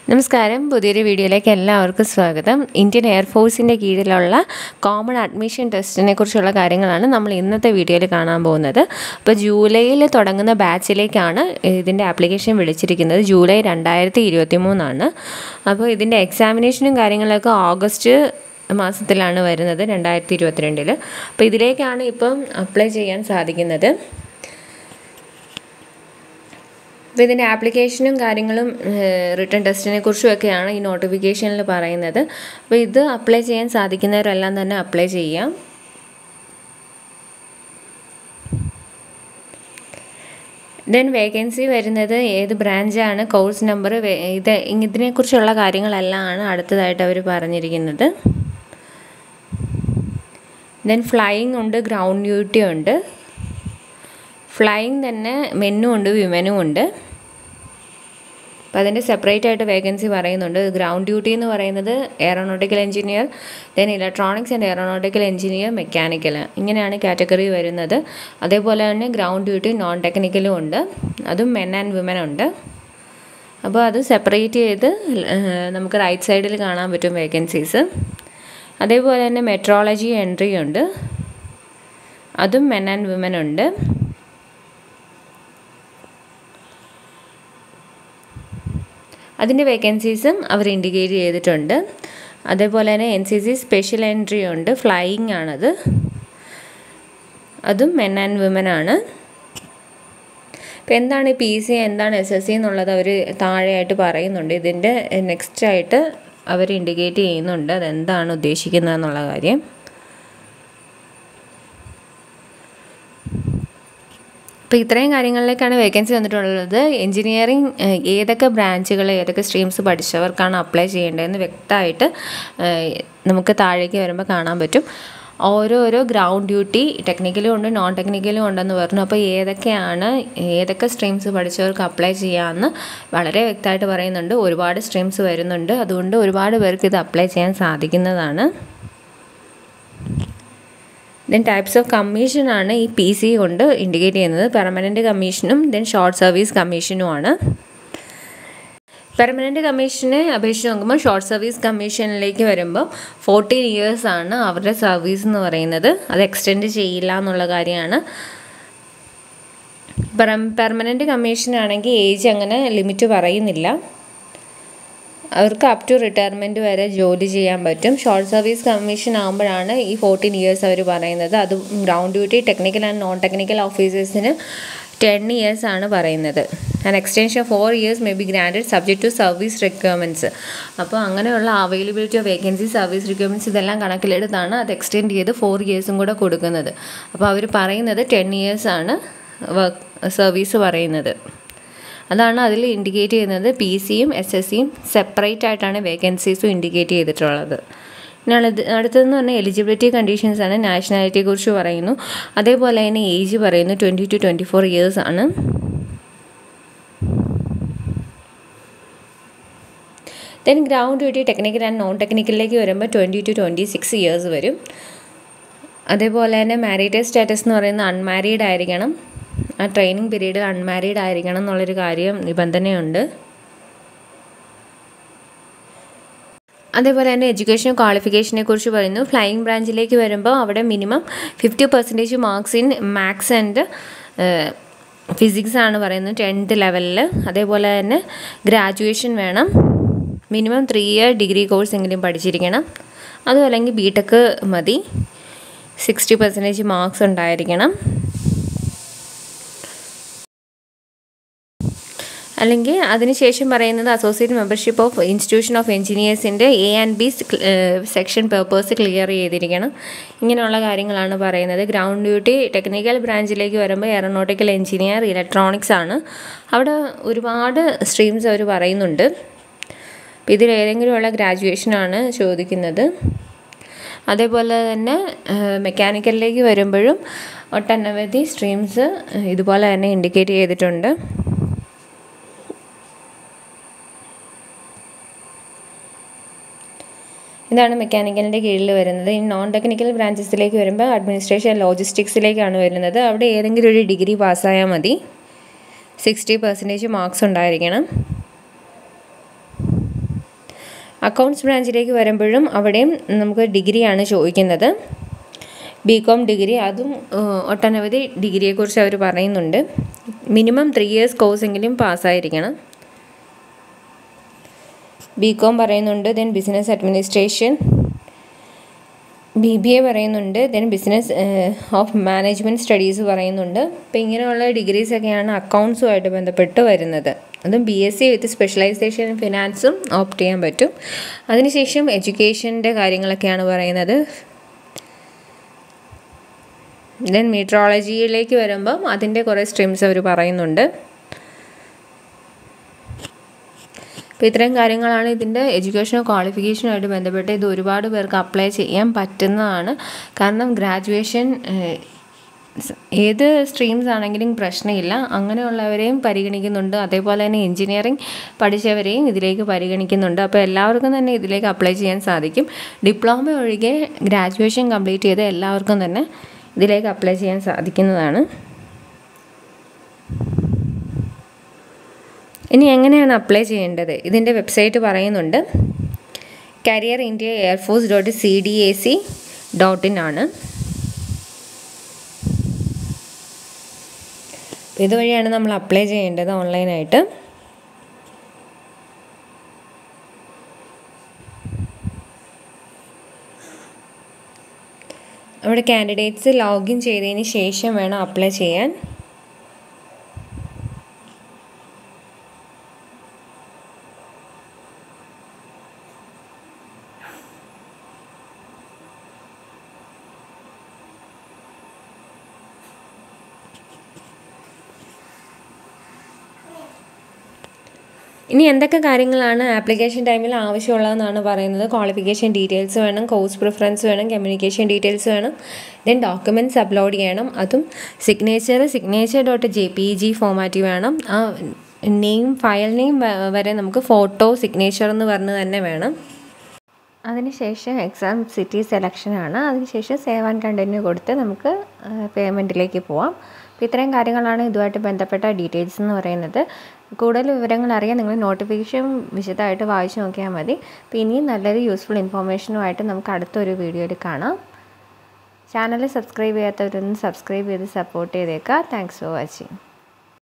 നമസ്കാരം പുതിയൊരു വീഡിയോയിലേക്ക് എല്ലാവർക്കും സ്വാഗതം ഇന്ത്യൻ എയർഫോഴ്സിൻ്റെ കീഴിലുള്ള കോമൺ അഡ്മിഷൻ ടെസ്റ്റിനെ കുറിച്ചുള്ള കാര്യങ്ങളാണ് നമ്മൾ ഇന്നത്തെ വീഡിയോയിൽ കാണാൻ പോകുന്നത് അപ്പോൾ ജൂലൈയിൽ തുടങ്ങുന്ന ബാച്ചിലേക്കാണ് ഇതിൻ്റെ ആപ്ലിക്കേഷൻ വിളിച്ചിരിക്കുന്നത് ജൂലൈ രണ്ടായിരത്തി ഇരുപത്തി മൂന്നാണ് അപ്പോൾ ഇതിൻ്റെ എക്സാമിനേഷനും കാര്യങ്ങളൊക്കെ ഓഗസ്റ്റ് മാസത്തിലാണ് വരുന്നത് രണ്ടായിരത്തി ഇരുപത്തിരണ്ടിൽ അപ്പോൾ ഇതിലേക്കാണ് ഇപ്പം അപ്ലൈ ചെയ്യാൻ സാധിക്കുന്നത് അപ്പോൾ ഇതിൻ്റെ ആപ്ലിക്കേഷനും കാര്യങ്ങളും റിട്ടേൺ ടെസ്റ്റിനെ കുറിച്ചും ഒക്കെയാണ് ഈ നോട്ടിഫിക്കേഷനിൽ പറയുന്നത് അപ്പോൾ ഇത് അപ്ലൈ ചെയ്യാൻ സാധിക്കുന്നവരെല്ലാം തന്നെ അപ്ലൈ ചെയ്യാം ദെൻ വേക്കൻസി വരുന്നത് ഏത് ബ്രാഞ്ചാണ് കോഴ്സ് നമ്പർ ഇത് ഇതിനെക്കുറിച്ചുള്ള കാര്യങ്ങളെല്ലാം ആണ് അടുത്തതായിട്ട് അവർ പറഞ്ഞിരിക്കുന്നത് ദെൻ ഫ്ലൈയിങ് ഉണ്ട് ഗ്രൗണ്ട് ഡ്യൂട്ടി ഉണ്ട് ഫ്ലൈയിങ് തന്നെ മെന്നും ഉണ്ട് വിമനും ഉണ്ട് അപ്പോൾ അതിൻ്റെ സെപ്പറേറ്റ് ആയിട്ട് വേക്കൻസി പറയുന്നുണ്ട് ഗ്രൗണ്ട് ഡ്യൂട്ടി എന്ന് പറയുന്നത് aeronautical engineer then electronics and aeronautical engineer mechanical ഇങ്ങനെയാണ് കാറ്റഗറി വരുന്നത് അതേപോലെ തന്നെ ഗ്രൗണ്ട് ഡ്യൂട്ടി നോൺ ടെക്നിക്കലും ഉണ്ട് അതും മെൻ ആൻഡ് വിമൻ ഉണ്ട് അപ്പോൾ അത് സെപ്പറേറ്റ് ചെയ്ത് നമുക്ക് റൈറ്റ് സൈഡിൽ കാണാൻ പറ്റും വേക്കൻസീസ് അതേപോലെ തന്നെ മെട്രോളജി എൻട്രി ഉണ്ട് അതും മെൻ ആൻഡ് വിമൻ ഉണ്ട് അതിൻ്റെ വേക്കൻസീസും അവർ ഇൻഡിക്കേറ്റ് ചെയ്തിട്ടുണ്ട് അതേപോലെ തന്നെ N C C special entry ഉണ്ട് ഫ്ലൈയിങ് ആണത് അതും മെൻ ആൻഡ് വിമൻ ആണ് ഇപ്പം എന്താണ് പി സി എന്താണ് എസ് എസ് സി എന്നുള്ളത് അവർ താഴെയായിട്ട് പറയുന്നുണ്ട് ഇതിൻ്റെ നെക്സ്റ്റ് ആയിട്ട് അവർ ഇൻഡിക്കേറ്റ് ചെയ്യുന്നുണ്ട് അതെന്താണ് ഉദ്ദേശിക്കുന്നത് എന്നുള്ള കാര്യം അപ്പോൾ ഇത്രയും കാര്യങ്ങളിലേക്കാണ് വേക്കൻസി വന്നിട്ടുള്ളത് എൻജിനീയറിങ് ഏതൊക്കെ ബ്രാഞ്ചുകൾ ഏതൊക്കെ സ്ട്രീംസ് പഠിച്ചവർക്കാണ് അപ്ലൈ ചെയ്യേണ്ടതെന്ന് വ്യക്തമായിട്ട് നമുക്ക് താഴേക്ക് വരുമ്പോൾ കാണാൻ പറ്റും ഓരോരോ ഗ്രൗണ്ട് ഡ്യൂട്ടി ടെക്നിക്കലും ഉണ്ട് നോൺ ടെക്നിക്കലും ഉണ്ടെന്ന് പറഞ്ഞു അപ്പോൾ ഏതൊക്കെയാണ് ഏതൊക്കെ സ്ട്രീംസ് പഠിച്ചവർക്ക് അപ്ലൈ ചെയ്യാമെന്ന് വളരെ വ്യക്തമായിട്ട് പറയുന്നുണ്ട് ഒരുപാട് സ്ട്രീംസ് വരുന്നുണ്ട് അതുകൊണ്ട് ഒരുപാട് പേർക്ക് ഇത് അപ്ലൈ ചെയ്യാൻ സാധിക്കുന്നതാണ് ദെൻ ടൈപ്സ് ഓഫ് കമ്മീഷനാണ് ഈ പി സി കൊണ്ട് ഇൻഡിക്കേറ്റ് ചെയ്യുന്നത് പെർമനൻറ്റ് കമ്മീഷനും ദെൻ ഷോർട്ട് സർവീസ് കമ്മീഷനുമാണ് പെർമനൻറ്റ് കമ്മീഷനെ അപേക്ഷിച്ച് നോക്കുമ്പോൾ ഷോർട്ട് സർവീസ് കമ്മീഷനിലേക്ക് വരുമ്പോൾ ഫോർട്ടീൻ ഇയേഴ്സ് ആണ് അവരുടെ സർവീസ് എന്ന് പറയുന്നത് അത് എക്സ്റ്റെൻഡ് ചെയ്യില്ല എന്നുള്ള കാര്യമാണ് പെർമനൻറ്റ് കമ്മീഷനാണെങ്കിൽ ഏജ് അങ്ങനെ ലിമിറ്റ് പറയുന്നില്ല അവർക്ക് അപ് ടു റിട്ടയർമെൻറ്റ് വരെ ജോലി ചെയ്യാൻ പറ്റും ഷോർട്ട് സർവീസ് കമ്മീഷൻ ആകുമ്പോഴാണ് ഈ ഫോർട്ടീൻ ഇയേഴ്സ് അവർ പറയുന്നത് അത് ground duty technical and non technical ഓഫീസേഴ്സിന് ടെൻ ഇയേഴ്സ് ആണ് പറയുന്നത് and extension four years may be granted subject to service requirements അപ്പോൾ അങ്ങനെയുള്ള availability of vacancy service requirements ഇതെല്ലാം കണക്കിലെടുത്താണ് അത് എക്സ്റ്റെൻഡ് ചെയ്ത് ഫോർ ഇയേഴ്സും കൂടെ കൊടുക്കുന്നത് അപ്പോൾ അവർ പറയുന്നത് ടെൻ ഇയേഴ്സ് ആണ് വർക്ക് സർവീസ് പറയുന്നത് അതാണ് അതിൽ ഇൻഡിക്കേറ്റ് ചെയ്യുന്നത് പി സിയും എസ് എസ് സിയും സെപ്പറേറ്റ് ആയിട്ടാണ് വേക്കൻസീസും ഇൻഡിക്കേറ്റ് ചെയ്തിട്ടുള്ളത് പിന്നെ അടുത്തതെന്ന് പറഞ്ഞാൽ എലിജിബിലിറ്റി കണ്ടീഷൻസ് ആണ് നാഷണാലിറ്റിയെ കുറിച്ച് പറയുന്നു അതേപോലെ തന്നെ ഏജ് പറയുന്നു twenty two twenty four years ആണ് then ground duty technical and non ടെക്നിക്കലിലേക്ക് വരുമ്പോൾ twenty two twenty six years വരും അതേപോലെ തന്നെ മാരീറ്റേജ് സ്റ്റാറ്റസ് എന്ന് പറയുന്നത് അൺമാരീഡ് ആയിരിക്കണം ആ ട്രെയിനിങ് പീരീഡിൽ അൺമാരീഡ് ആയിരിക്കണം എന്നുള്ളൊരു കാര്യം നിബന്ധനയുണ്ട് അതേപോലെ തന്നെ എഡ്യൂക്കേഷൻ ക്വാളിഫിക്കേഷനെ കുറിച്ച് പറയുന്നു ഫ്ലൈയിങ് ബ്രാഞ്ചിലേക്ക് വരുമ്പോൾ അവിടെ minimum fifty percentage marks in maths and physics ആണ് പറയുന്നത് ടെൻത്ത് ലെവലിൽ അതേപോലെ തന്നെ ഗ്രാജുവേഷൻ വേണം minimum three year degree course എങ്കിലും പഠിച്ചിരിക്കണം അതും അല്ലെങ്കിൽ ബി ടെക് മതി സിക്സ്റ്റി പെർസെൻറ്റേജ് മാർക്സ് ഉണ്ടായിരിക്കണം അല്ലെങ്കിൽ അതിനുശേഷം പറയുന്നത് associate membership of institution of എഞ്ചിനീയേഴ്സിൻ്റെ A and B section papers clear ചെയ്തിരിക്കണം ഇങ്ങനെയുള്ള കാര്യങ്ങളാണ് പറയുന്നത് ഗ്രൗണ്ട് ഡ്യൂട്ടി ടെക്നിക്കൽ ബ്രാഞ്ചിലേക്ക് വരുമ്പോൾ എയറോനോട്ടിക്കൽ എഞ്ചിനീയർ ഇലക്ട്രോണിക്സ് ആണ് അവിടെ ഒരുപാട് സ്ട്രീംസ് അവർ പറയുന്നുണ്ട് ഇതിൽ ഏതെങ്കിലുമുള്ള ഗ്രാജുവേഷനാണ് ചോദിക്കുന്നത് അതേപോലെ തന്നെ മെക്കാനിക്കലിലേക്ക് വരുമ്പോഴും ഒട്ടനവധി സ്ട്രീംസ് ഇതുപോലെ തന്നെ ഇൻഡിക്കേറ്റ് ചെയ്തിട്ടുണ്ട് ഇതാണ് മെക്കാനിക്കലിൻ്റെ കീഴിൽ വരുന്നത് ഈ നോൺ ടെക്നിക്കൽ ബ്രാഞ്ചസിലേക്ക് വരുമ്പോൾ അഡ്മിനിസ്ട്രേഷൻ ലോജിസ്റ്റിക്സിലേക്കാണ് വരുന്നത് അവിടെ ഏതെങ്കിലും ഒരു ഡിഗ്രി പാസ്സായാൽ മതി സിക്സ്റ്റി പെർസെൻറ്റേജ് മാർക്സ് ഉണ്ടായിരിക്കണം അക്കൗണ്ട്സ് ബ്രാഞ്ചിലേക്ക് വരുമ്പോഴും അവിടെയും നമുക്ക് ഡിഗ്രിയാണ് ചോദിക്കുന്നത് ബി കോം ഡിഗ്രി അതും ഏഹ്, ഒട്ടനവധി ഡിഗ്രിയെക്കുറിച്ച് അവർ പറയുന്നുണ്ട് മിനിമം ത്രീ ഇയേഴ്സ് കോഴ്സെങ്കിലും പാസ്സായിരിക്കണം ബി കോം പറയുന്നുണ്ട് then business administration B B A പറയുന്നുണ്ട് then business of management studies പറയുന്നുണ്ട് അപ്പോൾ ഇങ്ങനെയുള്ള ഡിഗ്രീസൊക്കെയാണ് അക്കൗണ്ട്സുമായിട്ട് ബന്ധപ്പെട്ട് വരുന്നത് അതും B S C with specialisation ഫിനാൻസും ഓപ്റ്റ് ചെയ്യാൻ പറ്റും അതിനുശേഷം എഡ്യൂക്കേഷൻ്റെ കാര്യങ്ങളൊക്കെയാണ് പറയുന്നത് ദെൻ മീട്രോളജിയിലേക്ക് വരുമ്പം അതിൻ്റെ കുറേ സ്ട്രീംസ് അവർ പറയുന്നുണ്ട് അപ്പോൾ ഇത്രയും കാര്യങ്ങളാണ് ഇതിൻ്റെ എഡ്യൂക്കേഷനോ ക്വാളിഫിക്കേഷനുമായിട്ട് ബന്ധപ്പെട്ട് ഇത് ഒരുപാട് പേർക്ക് അപ്ലൈ ചെയ്യാൻ പറ്റുന്നതാണ് കാരണം ഗ്രാജുവേഷൻ ഏത് സ്ട്രീംസ് ആണെങ്കിലും പ്രശ്നമില്ല അങ്ങനെയുള്ളവരെയും പരിഗണിക്കുന്നുണ്ട് അതേപോലെ തന്നെ എഞ്ചിനീയറിംഗ് പഠിച്ചവരെയും ഇതിലേക്ക് പരിഗണിക്കുന്നുണ്ട് അപ്പോൾ എല്ലാവർക്കും തന്നെ ഇതിലേക്ക് അപ്ലൈ ചെയ്യാൻ സാധിക്കും ഡിപ്ലോമ ഒഴികെ ഗ്രാജുവേഷൻ കംപ്ലീറ്റ് ചെയ്ത എല്ലാവർക്കും തന്നെ ഇതിലേക്ക് അപ്ലൈ ചെയ്യാൻ സാധിക്കുന്നതാണ് ഇനി എങ്ങനെയാണ് അപ്ലൈ ചെയ്യേണ്ടത് ഇതിൻ്റെ വെബ്സൈറ്റ് പറയുന്നുണ്ട് career India air force dot C D A C dot in ആണ് ഇതുവഴിയാണ് നമ്മൾ അപ്ലൈ ചെയ്യേണ്ടത് ഓൺലൈനായിട്ട് അവിടെ കാൻഡിഡേറ്റ്സ് ലോഗിൻ ചെയ്തതിന് ശേഷം വേണം അപ്ലൈ ചെയ്യാൻ ഇനി എന്തൊക്കെ കാര്യങ്ങളാണ് ആപ്ലിക്കേഷൻ ടൈമിൽ ആവശ്യമുള്ളതെന്നാണ് പറയുന്നത് ക്വാളിഫിക്കേഷൻ ഡീറ്റെയിൽസ് വേണം കോഴ്സ് പ്രിഫറൻസ് വേണം കമ്മ്യൂണിക്കേഷൻ ഡീറ്റെയിൽസ് വേണം ദെൻ ഡോക്യുമെൻറ്റ്സ് അപ്ലോഡ് ചെയ്യണം അതും signature signature dot J P G format വേണം ആ നെയിം ഫയൽ നെയിം വരെ നമുക്ക് ഫോട്ടോ സിഗ്നേച്ചർ എന്ന് പറഞ്ഞ് തന്നെ വേണം അതിനുശേഷം എക്സാം സിറ്റി സെലക്ഷനാണ് അതിനുശേഷം സേവ് ആൻഡ് കണ്ടിന്യൂ കൊടുത്ത് നമുക്ക് പേയ്മെൻറ്റിലേക്ക് പോവാം അപ്പോൾ ഇത്രയും കാര്യങ്ങളാണ് ഇതുമായിട്ട് ബന്ധപ്പെട്ട ഡീറ്റെയിൽസ് എന്ന് പറയുന്നത് കൂടുതൽ വിവരങ്ങൾ അറിയാൻ നിങ്ങൾ നോട്ടിഫിക്കേഷൻ വിശദമായിട്ട് വായിച്ചു നോക്കിയാൽ മതി അപ്പോൾ ഇനിയും നല്ലൊരു യൂസ്ഫുൾ ഇൻഫോർമേഷനുമായിട്ട് നമുക്ക് അടുത്തൊരു വീഡിയോയിൽ കാണാം ചാനൽ സബ്സ്ക്രൈബ് ചെയ്യാത്തവരൊന്ന് സബ്സ്ക്രൈബ് ചെയ്ത് സപ്പോർട്ട് ചെയ്തേക്കാം താങ്ക്സ് ഫോർ വാച്ചിങ്